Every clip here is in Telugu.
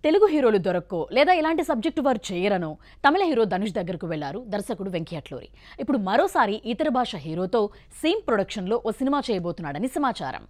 తెలుగు హీరోలు దొరక్కో లేదా ఇలాంటి సబ్జెక్టు వారు చేయరనో తమిళ హీరో ధనుష్ దగ్గరకు వెళ్లారు దర్శకుడు వెంకీ అట్లూరి ఇప్పుడు మరోసారి ఇతర భాష హీరోతో సేమ్ ప్రొడక్షన్లో ఓ సినిమా చేయబోతున్నాడని సమాచారం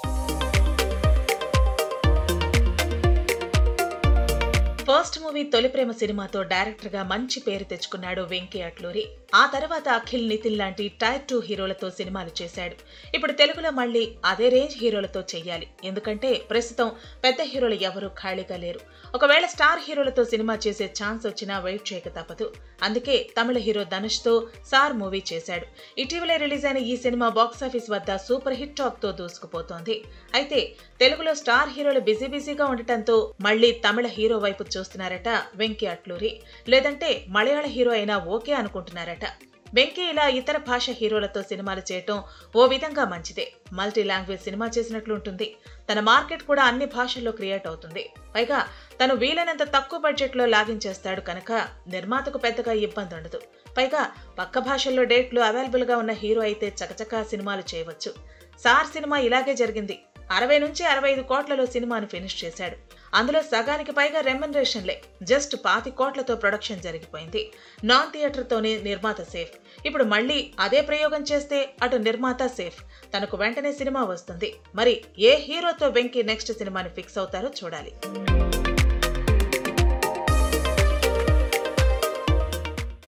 ఫస్ట్ మూవీ తొలి ప్రేమ సినిమాతో డైరెక్టర్ గా మంచి పేరు తెచ్చుకున్నాడు వెంకీ అట్లూరి ఆ తర్వాత అఖిల్ నితిన్ లాంటి టైర్ టూ హీరోలతో సినిమాలు చేశాడు ఇప్పుడు తెలుగులో మళ్ళీ అదే రేంజ్ హీరోలతో చెయ్యాలి ఎందుకంటే ప్రస్తుతం పెద్ద హీరోలు ఎవరూ ఖాళీగా లేరు ఒకవేళ స్టార్ హీరోలతో సినిమా చేసే ఛాన్స్ వచ్చినా వెయిట్ చేయక తప్పదు అందుకే తమిళ హీరో ధనుష్ తో సార్ మూవీ చేశాడు ఇటీవలే రిలీజ్ అయిన ఈ సినిమా బాక్సాఫీస్ వద్ద సూపర్ హిట్ టాక్ తో దూసుకుపోతోంది అయితే తెలుగులో స్టార్ హీరోలు బిజీ బిజీగా ఉండటంతో మళ్ళీ తమిళ హీరో వైపు చూస్తున్నారట వెంకీ అట్లూరి లేదంటే మలయాళ హీరో అయినా ఓకే అనుకుంటున్నారట వెంకీ ఇలా ఇతర భాష హీరోలతో సినిమాలు చేయటం ఓ విధంగా మంచిదే మల్టీ లాంగ్వేజ్ సినిమా చేసినట్లు ఉంటుంది తన మార్కెట్ కూడా అన్ని భాషల్లో క్రియేట్ అవుతుంది పైగా తను వీలైనంత తక్కువ బడ్జెట్లో లాగించేస్తాడు కనుక నిర్మాతకు పెద్దగా ఇబ్బంది ఉండదు పైగా పక్క భాషల్లో డేట్లు అవైలబుల్గా ఉన్న హీరో అయితే చకచకా సినిమాలు చేయవచ్చు సార్ సినిమా ఇలాగే జరిగింది అరవై నుంచి అరవై ఐదు కోట్లలో సినిమాను ఫినిష్ చేశాడు అందులో సగానికి పైగా రెమ్యునరేషన్లే జస్ట్ పాతి కోట్లతో ప్రొడక్షన్ జరిగిపోయింది నాన్ థియేటర్తోనే నిర్మాత సేఫ్ ఇప్పుడు మళ్ళీ అదే ప్రయోగం చేస్తే అటు నిర్మాత సేఫ్ తనకు వెంటనే సినిమా వస్తుంది మరి ఏ హీరోతో వెంకీ నెక్స్ట్ సినిమాని ఫిక్స్ అవుతారో చూడాలి